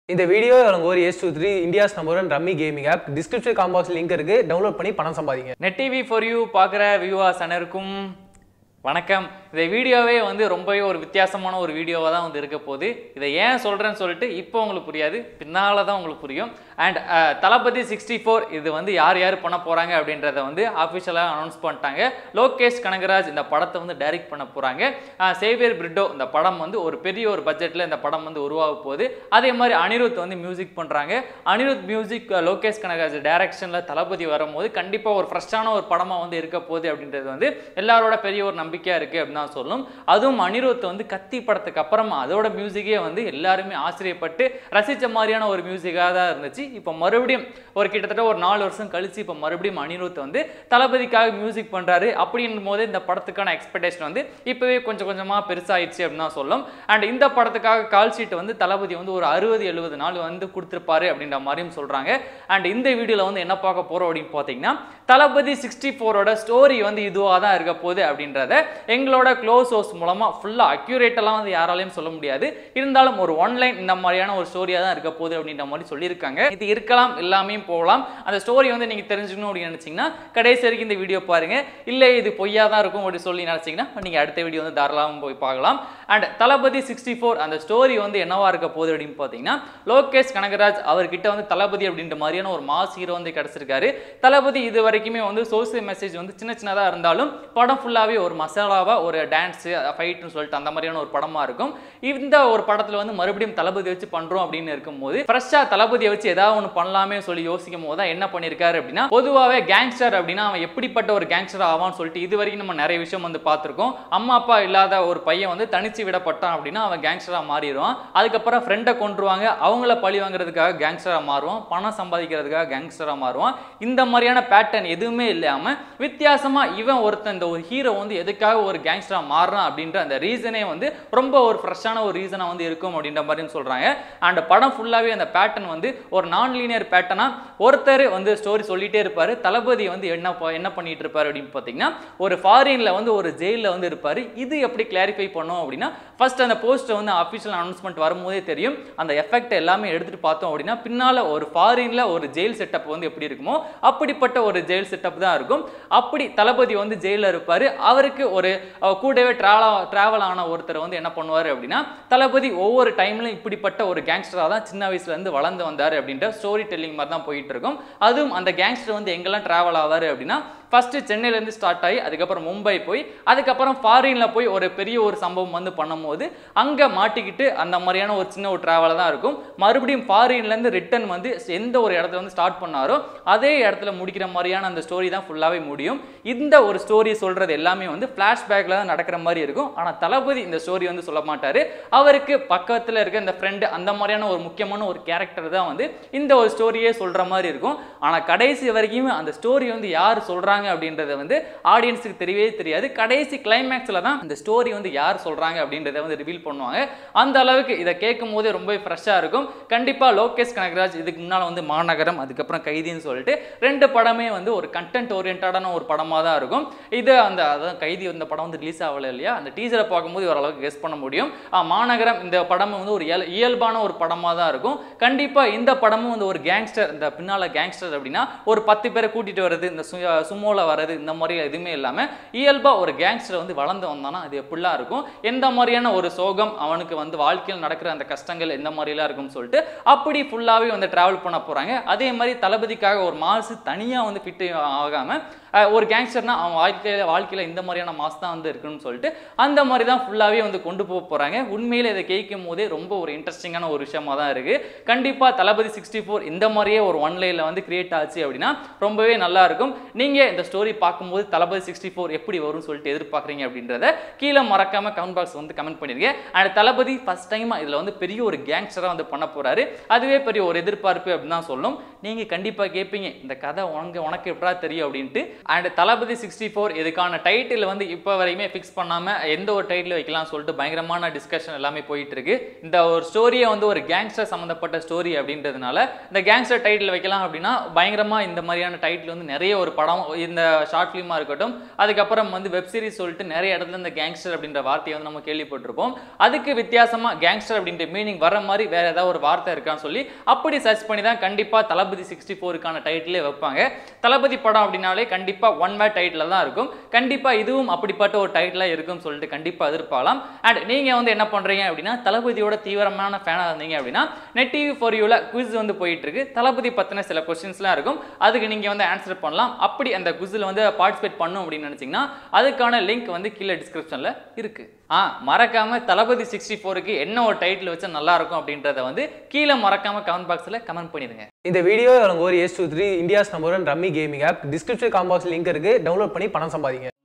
இந்த வீடியோ வழங்குவோர் S two three India's number one rummy gaming app description காம்பாக்ஸ் link இருக்கு டவுன்லோட் பண்ணி பணம் சம்பாதிங்க நெட் டிவி ஃபார் யூ பார்க்குற வியூவர்ஸ் அனைவருக்கும் வணக்கம் இந்த வீடியோவே வந்து ரொம்பவே ஒரு வித்தியாசமான ஒரு வீடியோவாக தான் வந்து இருக்க போகுது இதை ஏன் சொல்கிறேன்னு சொல்லிட்டு இப்போ உங்களுக்கு புரியாது பின்னால் தான் உங்களுக்கு புரியும் அண்ட் தளபதி சிக்ஸ்டி ஃபோர் இது வந்து யார் யார் பண்ண போகிறாங்க அப்படின்றத வந்து ஆஃபிஷியலாக அனௌன்ஸ் பண்ணிட்டாங்க லோகேஷ் கனகராஜ் இந்த படத்தை வந்து டைரக்ட் பண்ண போகிறாங்க சேவியர் பிரிட்டோ இந்த படம் வந்து ஒரு பெரிய ஒரு பட்ஜெட்டில் இந்த படம் வந்து உருவாக போகுது அதே மாதிரி அனிருத் வந்து மியூசிக் பண்ணுறாங்க அனிருத் மியூசிக் லோகேஷ் கனகராஜ் டைரக்ஷனில் தளபதி வரும்போது கண்டிப்பாக ஒரு ஃப்ரெஷ்ஷான ஒரு படமாக வந்து இருக்க போகுது அப்படின்றது வந்து எல்லாரோட பெரிய ஒரு நம்பிக்கையாக இருக்குது அப்படின்னு தான் சொல்லணும் அதுவும் அனிருத் வந்து கத்தி படத்துக்கு அப்புறமா அதோட மியூசிக்கே வந்து எல்லாருமே ஆச்சரியப்பட்டு ரசித்த மாதிரியான ஒரு மியூசிக்காக தான் இருந்துச்சு இப்போ மறுபடியும் ஒரு கிட்டத்தட்ட ஒரு நாலு வருஷம் கழிச்சு இப்போ மறுபடியும் அனிருத் வந்து தளபதிக்காக மியூசிக் பண்ணுறாரு அப்படின்னும் போது இந்த படத்துக்கான எக்ஸ்பெக்டேஷன் வந்து இப்போவே கொஞ்சம் கொஞ்சமாக பெருசாகிடுச்சு அப்படின்னு தான் சொல்லணும் அண்ட் இந்த படத்துக்காக கால் ஷீட் வந்து தளபதி வந்து ஒரு அறுபது எழுபது நாள் வந்து கொடுத்துருப்பாரு அப்படின்ற மாதிரியும் சொல்கிறாங்க அண்ட் இந்த வீடியோவில் வந்து என்ன பார்க்க போகிறோம் அப்படின்னு பார்த்தீங்கன்னா தளபதி சிக்ஸ்டி ஃபோரோட ஸ்டோரி வந்து இதுவாக தான் இருக்க போகுது அப்படின்றத எங்களோட க்ளோஸ் சோர்ஸ் மூலமாக ஃபுல்லாக அக்யூரேட்டெல்லாம் வந்து யாராலையும் சொல்ல முடியாது இருந்தாலும் ஒரு ஒன்லைன் இந்த மாதிரியான ஒரு ஸ்டோரியாக தான் இருக்க போகுது அப்படின்ற மாதிரி சொல்லியிருக்காங்க இது இருக்கலாம் எல்லாமே போகலாம் அந்த ஸ்டோரி வந்து நீங்கள் தெரிஞ்சுக்கணும் அப்படின்னு நினச்சிங்கன்னா கடைசி வரைக்கும் இந்த வீடியோ பாருங்கள் இல்லை இது பொய்யா தான் இருக்கும் அப்படி சொல்லி நினச்சிங்கன்னா நீங்கள் அடுத்த வீடியோ வந்து தாராளமாக போய் பார்க்கலாம் அண்ட் தளபதி சிக்ஸ்டி ஃபோர் அந்த ஸ்டோரி வந்து என்னவா இருக்க போகுது அப்படின்னு பார்த்தீங்கன்னா லோகேஷ் கனகராஜ் அவர்கிட்ட வந்து தளபதி அப்படின்ற மாதிரியான ஒரு மாஸ் ஹீரோ வந்து கிடச்சிருக்காரு தளபதி இது வரைக்குமே வந்து சோசியல் மெசேஜ் வந்து சின்ன சின்னதாக இருந்தாலும் படம் ஃபுல்லாகவே ஒரு மசாலாவாக ஒரு டான்ஸு ஃபைட்னு சொல்லிட்டு அந்த மாதிரியான ஒரு படமாக இருக்கும் இந்த ஒரு படத்தில் வந்து மறுபடியும் தளபதி வச்சு பண்ணுறோம் அப்படின்னு இருக்கும்போது ஃப்ரெஷ்ஷாக தளபதியை வச்சு ஏதாவது ஒன்று பண்ணலாமே சொல்லி யோசிக்கும் போது தான் என்ன பண்ணியிருக்காரு அப்படின்னா பொதுவாகவே கேங்ஸ்டர் அப்படின்னா அவன் எப்படிப்பட்ட ஒரு கேங்ஸ்டர் ஆவான்னு சொல்லிட்டு இது வரைக்கும் நம்ம நிறைய விஷயம் வந்து பார்த்துருக்கோம் அம்மா அப்பா இல்லாத ஒரு பையன் வந்து தனிச்சு விடப்பட்டான் அப்படின்னா அவன் கேங்ஸ்டராக மாறிடுவான் அதுக்கப்புறம் ஃப்ரெண்டை கொண்டுருவாங்க அவங்கள பழி வாங்குறதுக்காக கேங்ஸ்டராக மாறுவான் பணம் சம்பாதிக்கிறதுக்காக கேங்ஸ்டராக மாறுவான் இந்த மாதிரியான பேட்டர்ன் எதுவுமே இல்லாமல் வித்தியாசமாக இவன் ஒருத்தன் இந்த ஒரு ஹீரோ வந்து எதுக்காக ஒரு கேங்ஸ்டராக மாறுறான் அப்படின்ற அந்த ரீசனே வந்து ரொம்ப ஒரு ஃப்ரெஷ்ஷான ஒரு ரீசனாக வந்து இருக்கும் அப்படின்ற மாதிரியும் சொல்கிறாங்க அண்ட் படம் ஃபுல்லாகவே அந்த பேட்டர்ன் வந்து ஒரு நான் லீனியர் பேட்டர்னாக ஒருத்தர் வந்து ஸ்டோரி சொல்லிட்டே இருப்பார் தளபதி வந்து என்ன ப- என்ன பண்ணிட்டு இருப்பார் அப்படின்னு பார்த்தீங்கன்னா ஒரு ஃபாரினில் வந்து ஒரு ஜெயிலில் வந்து இருப்பார் இது எப்படி கிளாரிஃபை பண்ணோம் அப்படின்னா ஃபர்ஸ்ட் அந்த போஸ்ட்டை வந்து அஃபிஷியல் அனௌன்ஸ்மெண்ட் வரும்போதே தெரியும் அந்த எஃபெக்ட் எல்லாமே எடுத்துகிட்டு பார்த்தோம் அப்படின்னா பின்னால் ஒரு ஃபாரினில் ஒரு ஜெயில் செட்டப் வந்து எப்படி இருக்குமோ அப்படிப்பட்ட ஒரு ஜெயில் செட்டப் தான் இருக்கும் அப்படி தளபதி வந்து ஜெயிலில் இருப்பார் அவருக்கு ஒரு அஹ், கூடவே ட்ராவல் ட்ராவல் ஆன ஒருத்தர் வந்து என்ன பண்ணுவார் அப்படின்னா தளபதி ஒவ்வொரு டைம்லையும் இப்படிப்பட்ட ஒரு கேங்ஸ்டராக தான் சின்ன வயசுலேருந்து வளர்ந்து வந்தார் அப்படின்ற ஸ்டோரி டெல்லிங் மாதிரி தான் போயிட்டு இருக்கும் அதுவும் அந்த கேங்ஸ்டர் வந்து எங்கெல்லாம் ட்ராவல் ஆவார் அப்படின்னா ஃபஸ்ட்டு சென்னையிலேருந்து ஸ்டார்ட் ஆகி அதுக்கப்புறம் மும்பை போய் அதுக்கப்புறம் ஃபாரினில் போய் ஒரு பெரிய ஒரு சம்பவம் வந்து பண்ணும்போது அங்கே மாட்டிக்கிட்டு அந்த மாதிரியான ஒரு சின்ன ஒரு ட்ராவலாக தான் இருக்கும் மறுபடியும் ஃபாரின்லேருந்து ரிட்டர்ன் வந்து எந்த ஒரு இடத்துல வந்து ஸ்டார்ட் பண்ணாரோ அதே இடத்துல முடிக்கிற மாதிரியான அந்த ஸ்டோரி தான் ஃபுல்லாகவே முடியும் இந்த ஒரு ஸ்டோரி சொல்கிறது எல்லாமே வந்து ஃப்ளாஷ்பேக்கில் தான் நடக்கிற மாதிரி இருக்கும் ஆனால் தளபதி இந்த ஸ்டோரி வந்து சொல்ல மாட்டார் அவருக்கு பக்கத்தில் இருக்க இந்த ஃப்ரெண்டு அந்த மாதிரியான ஒரு முக்கியமான ஒரு கேரக்டர் தான் வந்து இந்த ஒரு ஸ்டோரியே சொல்கிற மாதிரி இருக்கும் ஆனால் கடைசி வரைக்கும் அந்த ஸ்டோரி வந்து யார் சொல்கிறாங்க அப்படின்றத வந்து ஆடியன்ஸுக்கு தெரியவே தெரியாது கடைசி கிளைமேக்ஸில் தான் இந்த ஸ்டோரி வந்து யார் சொல்கிறாங்க அப்படின்றத வந்து ரிவீல் பண்ணுவாங்க அந்த அளவுக்கு இதை கேட்கும் போதே ரொம்ப ஃப்ரெஷ்ஷாக இருக்கும் கண்டிப்பாக லோகேஷ் கனகராஜ் இதுக்கு முன்னால் வந்து மாநகரம் அதுக்கப்புறம் கைதின்னு சொல்லிட்டு ரெண்டு படமே வந்து ஒரு கண்டென்ட் ஓரியன்டான ஒரு படமாக தான் இருக்கும் இது அந்த அதான் கைதி இந்த படம் வந்து ரிலீஸ் ஆகலை இல்லையா அந்த டீசரை பார்க்கும்போது ஓரளவுக்கு கெஸ் பண்ண முடியும் ஆ, மாநகரம் இந்த படம் வந்து ஒரு இயல் இயல்பான ஒரு படமாக தான் இருக்கும் கண்டிப்பாக இந்த படமும் வந்து ஒரு கேங்ஸ்டர் இந்த பின்னால் கேங்ஸ்டர் அப்படின்னா ஒரு பத்து பேரை கூட்டிகிட்டு வர்றது இந்த சுமோல வர்றது இந்த மாதிரி எதுவுமே இல்லாமல் இயல்பாக ஒரு கேங்ஸ்டர் வந்து வளர்ந்து வந்தானா அது எப்படிலாம் இருக்கும் எந்த மாதிரியான ஒரு சோகம் அவனுக்கு வந்து வாழ்க்கையில் நடக்கிற அந்த கஷ்டங்கள் எந்த மாதிரிலாம் இருக்கும்னு சொல்லிட்டு அப்படி ஃபுல்லாகவே வந்து ட்ராவல் பண்ண போகிறாங்க அதே மாதிரி தளபதிக்காக ஒரு மாசு தனியாக வந்து ஃபிட்டு ஆகாமல் அஹ், ஒரு கேங்ஸ்டர்னா அவன் வாழ்க்கையில் வாழ்க்கையில் இந்த மாதிரியான மாஸ் தான் வந்து இருக்குன்னு சொல்லிட்டு அந்த மாதிரி தான் ஃபுல்லாகவே வந்து கொண்டு போக போகிறாங்க உண்மையில் இதை கேட்கும் போதே ரொம்ப ஒரு இன்ட்ரெஸ்டிங்கான ஒரு விஷயமா தான் இருக்குது கண்டிப்பாக தளபதி சிக்ஸ்டி ஃபோர் இந்த மாதிரியே ஒரு ஒன் லைனில் வந்து கிரியேட் ஆச்சு அப்படின்னா ரொம்பவே நல்லா இருக்கும் நீங்கள் இந்த ஸ்டோரி பார்க்கும்போது தளபதி சிக்ஸ்டி ஃபோர் எப்படி வரும்னு சொல்லிட்டு எதிர்பார்க்குறீங்க அப்படின்றத கீழே மறக்காம கமெண்ட் பாக்ஸ் வந்து கமெண்ட் பண்ணிருங்க அண்ட் தளபதி ஃபர்ஸ்ட் டைம் இதில் வந்து பெரிய ஒரு கேங்ஸ்டராக வந்து பண்ண போறாரு அதுவே பெரிய ஒரு எதிர்பார்ப்பு அப்படின்னு தான் சொல்லணும் நீங்கள் கண்டிப்பாக கேட்பீங்க இந்த கதை உனக்கு உனக்கு எப்படா தெரியும் அப்படின்ட்டு அண்ட் தளபதி சிக்ஸ்டி ஃபோர் இதுக்கான டைட்டில் வந்து இப்போ வரையுமே ஃபிக்ஸ் பண்ணாம எந்த ஒரு டைட்டில் வைக்கலாம் சொல்லிட்டு பயங்கரமான டிஸ்கஷன் எல்லாமே போயிட்டு இருக்கு இந்த ஒரு ஸ்டோரியை வந்து ஒரு கேங்ஸ்டர் சம்மந்தப்பட்ட ஸ்டோரி அப்படின்றதுனால இந்த கேங்ஸ்டர் டைட்டில் வைக்கலாம் அப்படின்னா பயங்கரமா இந்த மாதிரியான டைட்டில் வந்து நிறைய ஒரு படம் இந்த ஷார்ட் ஃபிலிமாக இருக்கட்டும் அதுக்கப்புறம் வந்து வெப் சீரிஸ் சொல்லிட்டு நிறைய இடத்துல இந்த கேங்ஸ்டர் அப்படின்ற வார்த்தையை வந்து நம்ம கேள்விப்பட்டிருப்போம் அதுக்கு வித்தியாசமா கேங்ஸ்டர் அப்படின்ற மீனிங் வர மாதிரி வேற ஏதாவது ஒரு வார்த்தை இருக்கான்னு சொல்லி அப்படி சர்ச் பண்ணி தான் கண்டிப்பா தளபதி சிக்ஸ்டி ஃபோருக்கான டைட்டிலே வைப்பாங்க தளபதி படம் அப்படின்னாலே கண்டிப்பா ஒன் வேர்ட் டைட்டில் தான் இருக்கும் கண்டிப்பா இதுவும் அப்படிப்பட்ட ஒரு டைட்டிலாக இருக்கும்னு சொல்லிட்டு கண்டிப்பா எதிர்பார்க்கலாம் அண்ட் நீங்க வந்து என்ன பண்றீங்க அப்படின்னா தளபதியோட தீவிரமான ஃபேனாக இருந்தீங்க அப்படின்னா நெட் டிவி ஃபார் யூல குவிஸ் வந்து போயிட்டு இருக்கு தளபதி பத்தின சில கொஸ்டின்ஸ்லாம் இருக்கும் அதுக்கு நீங்க வந்து ஆன்சர் பண்ணலாம் அப்படி அந்த குவிஸில் வந்து பார்ட்டிசிபேட் பண்ணும் அப்படின்னு நினைச்சீங்கன்னா அதுக்கான லிங்க் வந்து கீழே டிஸ்கிரிப்ஷன்ல இருக்கு ஆ மறக்காம தளபதி சிக்ஸ்டி ஃபோருக்கு என்ன ஒரு டைட்டில் வச்சா நல்லா இருக்கும் அப்படின்றத வந்து கீழே மறக்காம கமெண்ட் பாக்ஸ்ல கமெண்ட் பண்ணிடுங்க இந்த வீடியோ வழங்குவோர் S two three India's number one rummy gaming app description காம்பாக்ஸ் லிங்க் இருக்கு டவுன்லோட் பண்ணி பணம் சம்பாதிங்க